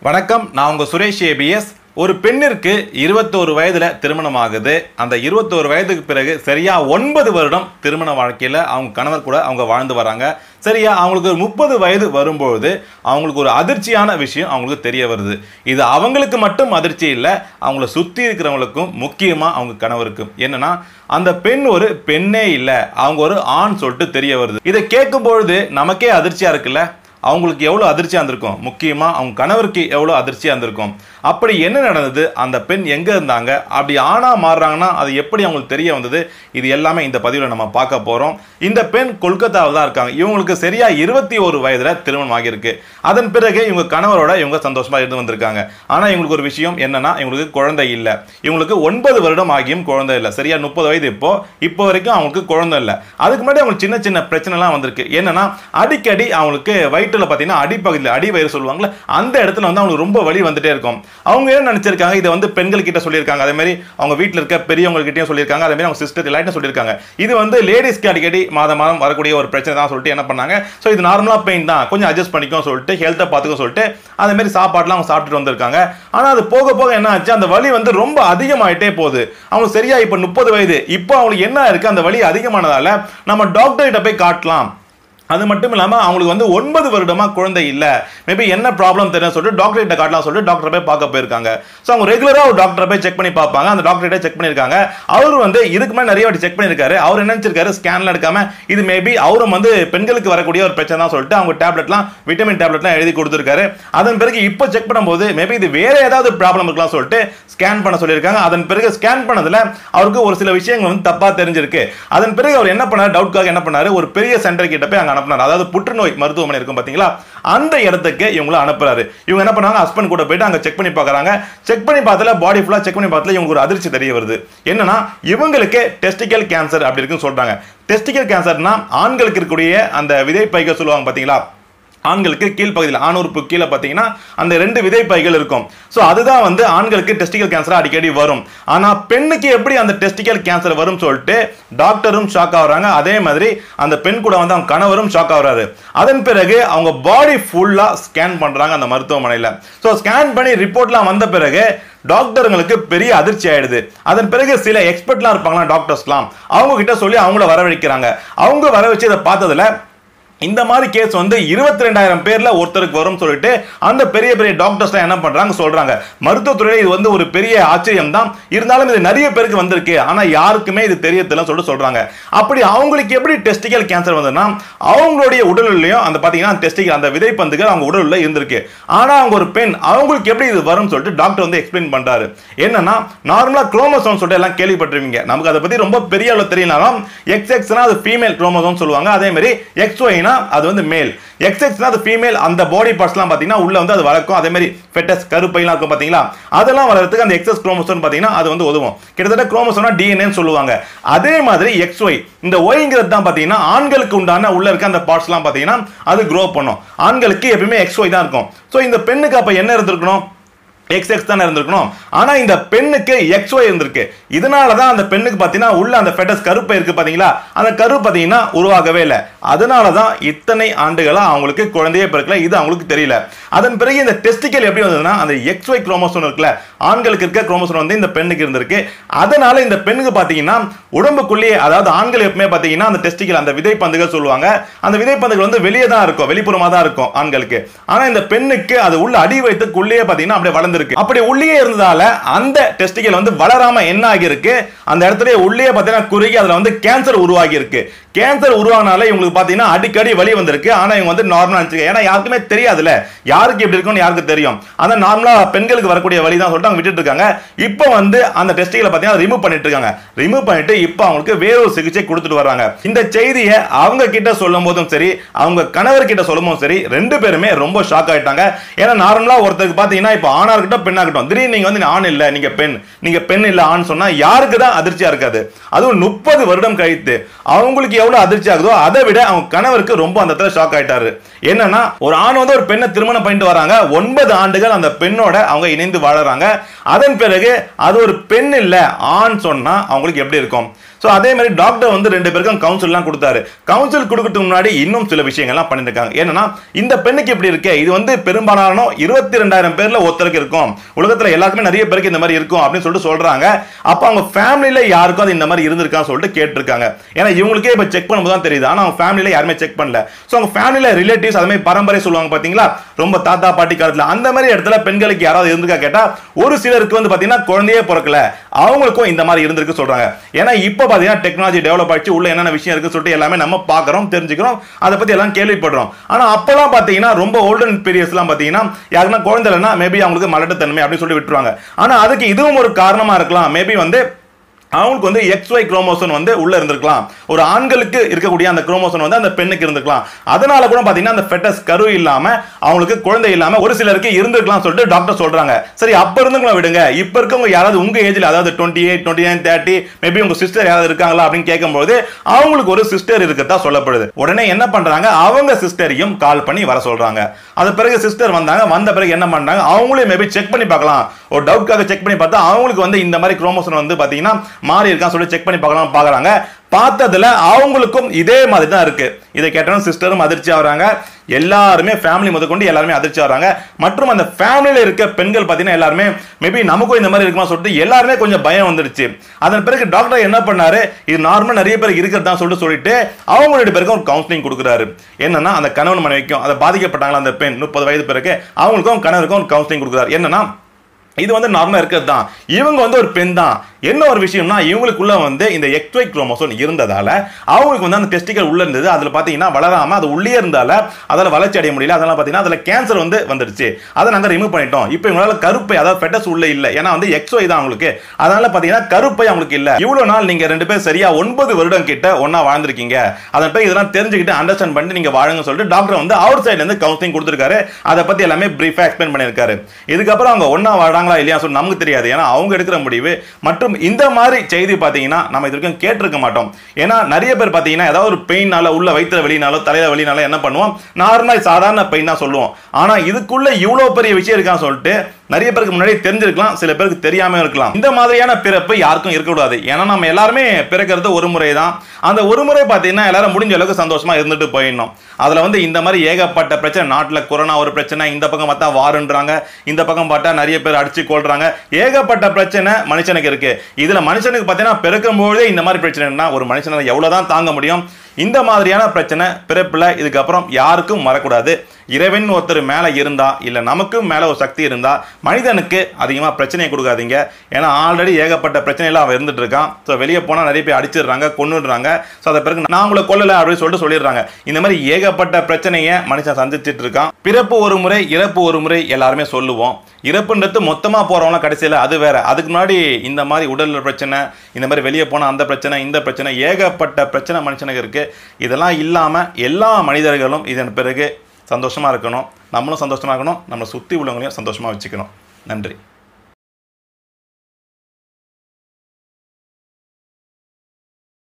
வணக்கம் நான் உங்க சுரேஷ் ஏபிஎஸ் ஒரு பெண்ணிற்கு இருபத்தோரு வயதுல திருமணம் ஆகுது அந்த இருபத்தோரு வயதுக்கு பிறகு சரியா ஒன்பது வருடம் திருமண வாழ்க்கையில அவங்க கணவர் கூட அவங்க வாழ்ந்து வராங்க சரியா அவங்களுக்கு ஒரு முப்பது வயது வரும்பொழுது அவங்களுக்கு ஒரு அதிர்ச்சியான விஷயம் அவங்களுக்கு தெரிய வருது இது அவங்களுக்கு மட்டும் அதிர்ச்சி இல்லை அவங்கள சுத்தி இருக்கிறவங்களுக்கும் முக்கியமா அவங்க கணவருக்கும் என்னன்னா அந்த பெண் ஒரு பெண்ணே இல்லை அவங்க ஒரு ஆண் சொல்லிட்டு தெரிய வருது இதை கேட்கும் பொழுது நமக்கே அதிர்ச்சியா இருக்குல்ல அவங்களுக்கு எவ்வளோ அதிர்ச்சியாக இருந்திருக்கும் முக்கியமாக அவங்க கணவருக்கு எவ்வளோ அதிர்ச்சியாக இருந்திருக்கும் அப்படி என்ன நடந்தது அந்த பெண் எங்கே இருந்தாங்க அப்படி ஆணா மாறுறாங்கன்னா அது எப்படி அவங்களுக்கு தெரிய வந்தது இது எல்லாமே இந்த பதிவில் நம்ம பார்க்க போகிறோம் இந்த பெண் கொல்கத்தாவில் தான் இருக்காங்க இவங்களுக்கு சரியா இருபத்தி ஒரு வயதில் திருமணம் ஆகியிருக்கு அதன் பிறகு இவங்க கணவரோட இவங்க சந்தோஷமாக இருந்து வந்திருக்காங்க ஆனால் இவங்களுக்கு ஒரு விஷயம் என்னன்னா இவங்களுக்கு குழந்தை இல்லை இவங்களுக்கு ஒன்பது வருடம் ஆகியும் குழந்தை இல்லை சரியா முப்பது வயது இப்போ இப்போ வரைக்கும் அவங்களுக்கு குழந்தை இல்லை அதுக்கு முன்னாடி அவங்களுக்கு சின்ன சின்ன பிரச்சனைலாம் வந்திருக்கு என்னன்னா அடிக்கடி அவங்களுக்கு வயிற்றுல பார்த்தீங்கன்னா அடிப்பகுதியில் அடி வயிறு சொல்லுவாங்கல்ல அந்த இடத்துல வந்து அவங்களுக்கு ரொம்ப வலி வந்துட்டே இருக்கும் அவங்க என்ன நினைச்சிருக்காங்க இதை வந்து பெண்கள் கிட்ட சொல்லியிருக்காங்க அதே மாதிரி அவங்க வீட்டில் இருக்க பெரியவங்க கிட்டயும் சொல்லியிருக்காங்க அதே மாதிரி அவங்க சிஸ்டர் எல்லாத்தையும் சொல்லியிருக்காங்க இது வந்து லேடிஸ்க்கு அடிக்கடி மாதம் மாதம் வரக்கூடிய ஒரு பிரச்சனை தான் சொல்லிட்டு என்ன பண்ணாங்க ஸோ இது நார்மலாக பெயின் தான் கொஞ்சம் அட்ஜஸ்ட் பண்ணிக்கோ சொல்லிட்டு ஹெல்த்தை பார்த்துக்க சொல்லிட்டு அதே மாதிரி சாப்பாடுலாம் அவங்க சாப்பிட்டுட்டு வந்திருக்காங்க ஆனால் அது போக போக என்ன ஆச்சு அந்த வலி வந்து ரொம்ப அதிகமாயிட்டே போகுது அவங்களுக்கு சரியா இப்போ முப்பது வயது இப்போ அவங்களுக்கு என்ன இருக்கு அந்த வலி அதிகமானதால நம்ம டாக்டர் கிட்ட போய் காட்டலாம் அது மட்டும் இல்லாமல் அவங்களுக்கு வந்து ஒன்பது வருடமா குழந்தை இல்லை மேபி என்ன ப்ராப்ளம் தெரியும் சொல்லிட்டு டாக்டர் கிட்ட காட்டலாம் சொல்லிட்டு டாக்டர் போய் பார்க்க போயிருக்காங்க ஸோ அவங்க ரெகுலராக ஒரு டாக்டரை போய் செக் பண்ணி பார்ப்பாங்க அந்த டாக்டர் கிட்ட செக் பண்ணியிருக்காங்க அவர் வந்து இதுக்கு மேலே நிறைய வாட்டி செக் பண்ணியிருக்காரு அவர் என்ன நினைச்சிருக்காரு ஸ்கேன்ல எடுக்காம இது மேபி அவரும் வந்து பெண்களுக்கு வரக்கூடிய ஒரு பிரச்சனை தான் சொல்லிட்டு அவங்க டேப்லெட்லாம் விட்டமின் டேப்லெட்லாம் எழுதி கொடுத்துருக்காரு அதன் பிறகு இப்போ செக் பண்ணும்போது மேபி இது வேற ஏதாவது ப்ராப்ளம் இருக்கலாம் சொல்லிட்டு ஸ்கேன் பண்ண சொல்லியிருக்காங்க அதன் பிறகு ஸ்கேன் பண்ணதுல அவருக்கு ஒரு சில விஷயங்கள் வந்து தப்பா தெரிஞ்சிருக்கு அதன் பிறகு அவர் என்ன பண்ணாரு டவுட்காக என்ன பண்ணாரு ஒரு பெரிய சென்டர் கிட்ட போய் அங்க அனுப்புனாரு அதாவது புற்றுநோய் மருத்துவமனை இருக்கும் பாத்தீங்களா அந்த இடத்துக்கு இவங்களை அனுப்புறாரு இவங்க என்ன பண்ணாங்க ஹஸ்பண்ட் கூட போயிட்டு அங்க செக் பண்ணி பார்க்கறாங்க செக் பண்ணி பார்த்தல பாடி ஃபுல்லா செக் பண்ணி பார்த்தல இவங்களுக்கு ஒரு அதிர்ச்சி தெரிய வருது என்னன்னா இவங்களுக்கு டெஸ்டிக்கல் கேன்சர் அப்படி இருக்குன்னு சொல்றாங்க டெஸ்டிக்கல் கேன்சர்னா ஆண்களுக்கு இருக்கக்கூடிய அந்த விதைப்பைகள் சொல்லுவாங்க பாத்தீங்களா ஆண்களுக்கு கீழ்ப்பகுதியில் ஆணுறுப்பு கீழே பார்த்தீங்கன்னா அந்த ரெண்டு விதைப்பைகள் இருக்கும் ஸோ அதுதான் வந்து ஆண்களுக்கு டெஸ்டிக்கல் கேன்சர் அடிக்கடி வரும் ஆனால் பெண்ணுக்கு எப்படி அந்த டெஸ்டிக்கல் கேன்சர் வரும் சொல்லிட்டு டாக்டரும் ஷாக் ஆகுறாங்க அதே மாதிரி அந்த பெண் கூட வந்து அவங்க கணவரும் ஷாக் ஆகுறாரு அதன் பிறகு அவங்க பாடி ஃபுல்லாக ஸ்கேன் பண்ணுறாங்க அந்த மருத்துவமனையில் ஸோ ஸ்கேன் பண்ணி ரிப்போர்ட்லாம் வந்த பிறகு டாக்டருங்களுக்கு பெரிய அதிர்ச்சி ஆயிடுது அதன் பிறகு சில எக்ஸ்பர்ட்லாம் இருப்பாங்களா டாக்டர்ஸ்லாம் அவங்க கிட்ட சொல்லி அவங்கள வரவழைக்கிறாங்க அவங்க வர வச்சு இதை பார்த்ததுல இந்த மாதிரி கேஸ் வந்து இருபத்தி ரெண்டாயிரம் பேர்ல ஒருத்தருக்கு வரும் சொல்லிட்டு அந்த பெரிய பெரிய டாக்டர்ஸ் என்ன பண்றாங்க சொல்றாங்க மருத்துவத்துறையில இது வந்து ஒரு பெரிய ஆச்சரியம் தான் இருந்தாலும் இது நிறைய பேருக்கு வந்திருக்கு ஆனா யாருக்குமே இது தெரியத்தில்ல சொல்லிட்டு சொல்றாங்க அப்படி அவங்களுக்கு எப்படி டெஸ்டிக்கல் கேன்சர் வந்ததுன்னா அவங்களுடைய உடல்லையும் அந்த பாத்தீங்கன்னா டெஸ்டிக்கல் அந்த விதைப்பந்துகள் அவங்க உடல்ல இருந்திருக்கு ஆனா அவங்க ஒரு பெண் அவங்களுக்கு எப்படி இது வரும் சொல்லிட்டு டாக்டர் வந்து எக்ஸ்பிளைன் பண்றாரு என்னன்னா நார்மலா குரோமோசோம் சொல்லிட்டு எல்லாம் கேள்விப்பட்டிருவீங்க நமக்கு அதை பத்தி ரொம்ப பெரிய அளவு தெரியலனாலும் எக்ஸ் எக்ஸ்னா அது ஃபீமேல் குரோமோசோம் சொல்லுவாங்க அதே மாதிரி எக்ஸ் ஒய்னா அது வந்து மேல் எக்ஸ் எக்ஸ்னா அது ஃபீமேல் அந்த பாடி பார்ட்ஸ்லாம் பார்த்தீங்கன்னா உள்ள வந்து அது வளர்க்கும் அதே மாதிரி ஃபெட்டஸ் கருப்பைலாம் இருக்கும் பார்த்தீங்களா அதெல்லாம் வளர்றதுக்கு அந்த எக்ஸஸ் குரோமோசோம் பார்த்தீங்கன்னா அது வந்து உதவும் கிட்டத்தட்ட குரோமோசோம்னா டிஎன்ஏன்னு சொல்லுவாங்க அதே மாதிரி எக்ஸ் ஒய் இந்த ஒய்ங்கிறது தான் பார்த்தீங்கன்னா ஆண்களுக்கு உண்டான உள்ள இருக்க அந்த பார்ட்ஸ்லாம் பார்த்தீங்கன்னா அது க்ரோ பண்ணும் ஆண்களுக்கு எப்பயுமே எக்ஸ் ஒய் தான் இருக்கும் ஸோ இந்த பெண்ணுக்கு அப்போ என்ன இருந்திருக்கணும் எக்ஸ் எக்ஸ் தானே இருந்திருக்கணும் ஆனா இந்த பெண்ணுக்கு எக்ஸ் ஒய் இருந்திருக்கு இதனால தான் அந்த பெண்ணுக்கு பார்த்தீங்கன்னா உள்ள அந்த ஃபெட்டஸ் கருப்பை இருக்கு பாத்தீங்களா அந்த கரு பார்த்தீங்கன்னா உருவாகவே இல்லை அதனால தான் இத்தனை ஆண்டுகளா அவங்களுக்கு குழந்தையே பிறக்கல இது அவங்களுக்கு தெரியல அதன் பிறகு இந்த டெஸ்டிக்கல் எப்படி வந்ததுன்னா அந்த எக்ஸ் ஒய் குரோமோசோம் இருக்குல்ல ஆண்களுக்கு இருக்க குரோமோசோம் வந்து இந்த பெண்ணுக்கு இருந்திருக்கு அதனால இந்த பெண்ணுக்கு பார்த்தீங்கன்னா உடம்புக்குள்ளேயே அதாவது ஆண்கள் எப்பவுமே பார்த்தீங்கன்னா அந்த டெஸ்டிக்கல் அந்த விதைப்பந்துகள் சொல்லுவாங்க அந்த விதைப்பந்துகள் வந்து வெளியே தான் இருக்கும் வெளிப்புறமா தான் இருக்கும் ஆண்களுக்கு ஆனா இந்த பெண்ணுக்கு அது உள்ள அடி வயிற்றுக்குள்ளேயே பார்த்தீங்கன்னா அப்படியே வளர்ந்துருக்கு அப்படி உள்ளே இருந்ததால அந்த டெஸ்டிக்கல் வந்து வளராம என்ன ஆகியிருக்கு அந்த இடத்துல உள்ளே பார்த்தீங்கன்னா குறுகி அதுல வந்து கேன்சர் உருவாகி இருக்கு கேன்சர் உருவானால இவங்களுக்கு பார்த்தீங்கன்னா அடிக்கடி வலி வந்திருக்கு ஆனா இவங்க வந்து நார்மலா இருந்துச்சு ஏன்னா யாருக்குமே தெரியாதுல்ல யாருக்கு எப்படி இருக்கும்னு யாருக்கு தெரியும் அதான் நார்மலா பெண்களுக்கு வரக்கூடிய வலி தான் சொல்லிட்டு அவங்க விட்டுட்டு இருக்காங்க இப்போ வந்து அந்த டெஸ்டிகளை பார்த்தீங்கன்னா ரிமூவ் பண்ணிட்டு இருக்காங்க ரிமூவ் பண்ணிட்டு இப்போ அவங்களுக்கு வேறொரு சிகிச்சை கொடுத்துட்டு வராங்க இந்த செய்தியை அவங்க கிட்ட சொல்லும் போதும் சரி அவங்க கணவர் கிட்ட சொல்லும் போதும் சரி ரெண்டு பேருமே ரொம்ப ஷாக் ஆயிட்டாங்க ஏன்னா நார்மலா ஒருத்தருக்கு பார்த்தீங்கன்னா இப்போ ஆணா இருக்கட்டும் பெண்ணா இருக்கட்டும் திடீர்னு நீங்க வந்து ஆண் இல்ல நீங்க பெண் நீங்க பெண் இல்ல ஆண் சொன்னா யாருக்கு தான் அதிர்ச்சியா இருக்காது அதுவும் முப்பது வருடம் கழித்து அவங்களுக்கு எவ்வளவு அதிர்ச்சி ஆகுதோ அதை விட அவங்க கணவருக்கு ரொம்ப அந்த இடத்துல ஷாக் ஆயிட்டாரு என்னன்னா ஒரு ஆண் வந்து ஒரு பெண்ணை திருமணம் பண்ணிட்டு வராங்க ஒன்பது ஆண்டுகள் அந்த பெண்ணோட அவங்க இணைந்து வாழறாங்க அதன் பிறகு அது ஒரு பெண் இல்ல ஆண் சொன்னா அவங்களுக்கு எப்படி இருக்கும் ஸோ அதே மாதிரி டாக்டர் வந்து ரெண்டு பேருக்கும் கவுன்சில்லாம் கொடுத்தாரு கவுன்சில் கொடுக்கறதுக்கு முன்னாடி இன்னும் சில விஷயங்கள்லாம் பண்ணிருக்காங்க என்னன்னா இந்த பெண்ணுக்கு இப்படி இருக்கே இது வந்து பெரும்பாலான இருபத்தி ரெண்டாயிரம் பேர்ல ஒருத்தருக்கு இருக்கும் உலகத்துல எல்லாருக்குமே நிறைய பேருக்கு இந்த மாதிரி இருக்கும் அப்படின்னு சொல்லிட்டு சொல்றாங்க அப்ப அவங்க ஃபேமிலியில யாருக்கும் அது இந்த மாதிரி இருந்திருக்கான்னு சொல்லிட்டு கேட்டிருக்காங்க ஏன்னா இவங்களுக்கே இப்ப செக் பண்ணும்போது தான் தெரியுது ஆனா அவங்க ஃபேமிலியில யாருமே செக் பண்ணல ஸோ அவங்க ஃபேமிலியில ரிலேட்டிவ்ஸ் அது மாதிரி பரம்பரை சொல்லுவாங்க பாத்தீங்களா ரொம்ப தாத்தா பாட்டி காலத்துல அந்த மாதிரி இடத்துல பெண்களுக்கு யாராவது இருந்திருக்கா கேட்டா ஒரு சிலருக்கு வந்து பாத்தீங்கன்னா குழந்தையே பிறக்கல அவங்களுக்கும் இந்த மாதிரி இருந்திருக்கு சொல்றாங்க ஏன்னா இப்போ பாத்தீங்கன்னா டெக்னாலஜி டெவலப் ஆயிடுச்சு உள்ள என்னென்ன விஷயம் இருக்கு சொல்லிட்டு எல்லாமே நம்ம பார்க்கறோம் தெரிஞ்சுக்கிறோம் அதை பத்தி எல்லாம் கேள்விப்படுறோம் ஆனா அப்பெல்லாம் பாத்தீங்கன்னா ரொம்ப ஓல்டன் பீரியட்ஸ்லாம் பாத்தீங்கன்னா யாருன்னா குழந்தை இல்லைன்னா மேபி அவங்களுக்கு மலட்டுத்தன்மை அப்படின்னு சொல்லி விட்டுருவாங்க ஆனா அதுக்கு இதுவும் ஒரு காரணமா இருக்கலாம் மேபி வந்து அவங்களுக்கு வந்து எக்ஸ் ஒய் குரோமோசோன் வந்து உள்ள இருந்திருக்கலாம் ஒரு ஆண்களுக்கு இருக்கக்கூடிய அந்த குரோமோசோன் வந்து அந்த பெண்ணுக்கு இருந்திருக்கலாம் அதனால கூட பாத்தீங்கன்னா அந்த ஃபெட்டஸ் கரு இல்லாம அவங்களுக்கு குழந்தை இல்லாம ஒரு சிலருக்கு இருந்திருக்கலாம் சொல்லிட்டு டாக்டர் சொல்றாங்க சரி அப்ப இருந்துங்களா விடுங்க இப்ப இருக்கவங்க யாராவது உங்க ஏஜ்ல அதாவது twenty eight twenty nine thirty maybe உங்க சிஸ்டர் யாராவது இருக்காங்களா அப்படின்னு கேட்கும்போது அவங்களுக்கு ஒரு சிஸ்டர் இருக்கதா சொல்லப்படுது உடனே என்ன பண்றாங்க அவங்க சிஸ்டரையும் கால் பண்ணி வர சொல்றாங்க அது பிறகு சிஸ்டர் வந்தாங்க வந்த பிறகு என்ன பண்றாங்க அவங்களே மேபி செக் பண்ணி பார்க்கலாம் ஒரு டவுட்காக செக் பண்ணி பார்த்தா அவங்களுக்கு வந்து இந்த மாதிரி குரோமோசோன் வந்து பாத்தீங்கன்னா மாறி இருக்கான்னு சொல்லி செக் பண்ணி பார்க்கலாம் பார்க்கறாங்க பார்த்ததுல அவங்களுக்கும் இதே மாதிரி தான் இருக்கு இதை கேட்டோம் சிஸ்டரும் அதிர்ச்சி ஆகுறாங்க எல்லாருமே ஃபேமிலி முதற்கொண்டு எல்லாருமே அதிர்ச்சி ஆகுறாங்க மற்றும் அந்த ஃபேமிலியில இருக்க பெண்கள் பார்த்தீங்கன்னா எல்லாருமே மேபி நமக்கும் இந்த மாதிரி இருக்குமா சொல்லிட்டு எல்லாருமே கொஞ்சம் பயம் வந்துடுச்சு அதன் பிறகு டாக்டர் என்ன பண்ணாரு இது நார்மலா நிறைய பேர் இருக்கிறதா சொல்லிட்டு சொல்லிட்டு அவங்க ரெண்டு பேருக்கும் ஒரு கவுன்சிலிங் கொடுக்குறாரு என்னன்னா அந்த கணவன் மனைவிக்கும் அதை பாதிக்கப்பட்டாங்களா அந்த பெண் முப்பது வயது பிறகு அவங்களுக்கும் கணவருக்கும் ஒரு கவுன்சிலிங் கொடுக்குறாரு என்னன்னா இது வந்து நார்மலா இருக்கிறது தான் இவங்க வந்து ஒரு பெண் தான் என்ன ஒரு விஷயம்னா இவங்களுக்குள்ள வந்து இந்த எக்ஸ்ஒய் குரோமோசோன் இருந்ததால அவங்களுக்கு வந்து அந்த டெஸ்டிக்கல் உள்ள இருந்தது அதுல பாத்தீங்கன்னா வளராம அது உள்ளே இருந்தால அதால வளர்ச்சி அடைய முடியல அதனால பாத்தீங்கன்னா அதுல கேன்சர் வந்து வந்துடுச்சு அதை நாங்க ரிமூவ் பண்ணிட்டோம் இப்போ இவங்களால கருப்பை அதாவது ஃபெட்டஸ் உள்ள இல்ல ஏன்னா வந்து எக்ஸ்ஒய் தான் அவங்களுக்கு அதனால பாத்தீங்கன்னா கருப்பை அவங்களுக்கு இல்ல இவ்வளவு நாள் நீங்க ரெண்டு பேரும் சரியா ஒன்பது வருடம் கிட்ட ஒன்னா வாழ்ந்திருக்கீங்க அதன் பிறகு இதெல்லாம் தெரிஞ்சுக்கிட்டு அண்டர்ஸ்டாண்ட் பண்ணிட்டு நீங்க வாழுங்க சொல்லிட்டு டாக்டர் வந்து அவர் சைடுல இருந்து கவுன்சிலிங் கொடுத்திருக்காரு அதை பத்தி எல்லாமே பிரீஃபா எக்ஸ்பிளைன் பண்ணிருக்காரு இதுக்கப்புறம் அவங்க ஒன்னா வாழாங்களா இல்லையா சொல்லி நமக்கு தெரியாது ஏன்னா அவங்க எடுக்கிற முடிவு மற்றும் இந்த மாதிரி செய்தி பாத்தீங்கன்னா நம்ம இது வரைக்கும் கேட்டிருக்க மாட்டோம் ஏன்னா நிறைய பேர் பாத்தீங்கன்னா ஏதாவது ஒரு பெயினால உள்ள வயிற்றுல வெளினாலோ தலையில வெளினாலோ என்ன பண்ணுவோம் நார்மல் சாதாரண பெயின் தான் சொல்லுவோம் ஆனா இதுக்குள்ள இவ்வளவு பெரிய விஷயம் இருக்கான்னு சொல்லிட்டு நிறைய பேருக்கு முன்னாடி தெரிஞ்சிருக்கலாம் சில பேருக்கு தெரியாம இருக்கலாம் இந்த மாதிரியான பிறப்பு யாருக்கும் இருக்கக்கூடாது ஏன்னா நம்ம எல்லாருமே பிறக்கிறது ஒரு முறை தான் அந்த ஒரு முறை பார்த்தீங்கன்னா எல்லாரும் முடிஞ்ச அளவுக்கு சந்தோஷமா இருந்துட்டு போயிடணும் அதுல வந்து இந்த மாதிரி ஏகப்பட்ட பிரச்சனை நாட்டில் கொரோனா ஒரு பிரச்சனை இந்த பக்கம் பார்த்தா வாருன்றாங்க இந்த பக்கம் பார்த்தா நிறைய பேர் அடிச்சு கொள்றாங்க ஏகப்பட்ட பிரச்சனை மனுஷனுக்கு இருக்கு இதுல மனுஷனுக்கு பார்த்தீங்கன்னா பிறக்கும் பொழுதே இந்த மாதிரி பிரச்சனைனா ஒரு மனுஷனால எவ்வளவுதான் தாங்க முடியும் இந்த மாதிரியான பிரச்சனை பிறப்புல இதுக்கப்புறம் யாருக்கும் வரக்கூடாது இறைவன் ஒருத்தர் மேலே இருந்தா இல்லை நமக்கும் மேலே ஒரு சக்தி இருந்தா மனிதனுக்கு அதிகமாக பிரச்சனையை கொடுக்காதீங்க ஏன்னா ஆல்ரெடி ஏகப்பட்ட பிரச்சனையெல்லாம் அவன் இருந்துட்டு இருக்கான் ஸோ வெளியே போனால் நிறைய பேர் அடிச்சிடுறாங்க கொன்னுடுறாங்க ஸோ அதை பிறகு நான் உங்களை கொல்லலை அப்படின்னு சொல்லிட்டு சொல்லிடுறாங்க இந்த மாதிரி ஏகப்பட்ட பிரச்சனையை மனுஷன் சந்திச்சிட்டு இருக்கான் பிறப்பு ஒரு முறை இறப்பு ஒரு முறை எல்லாருமே சொல்லுவோம் இறப்புன்றது மொத்தமாக போகிறவங்களாம் கடைசியில் அது வேற அதுக்கு முன்னாடி இந்த மாதிரி உடல் பிரச்சனை இந்த மாதிரி வெளியே போனால் அந்த பிரச்சனை இந்த பிரச்சனை ஏகப்பட்ட பிரச்சனை மனுஷனுக்கு இருக்கு இதெல்லாம் இல்லாமல் எல்லா மனிதர்களும் இதன் பிறகு சந்தோஷமாக இருக்கணும் நம்மளும் சந்தோஷமாக இருக்கணும் நம்மளை சுற்றி உள்ளவங்களையும் சந்தோஷமாக வச்சுக்கணும் நன்றி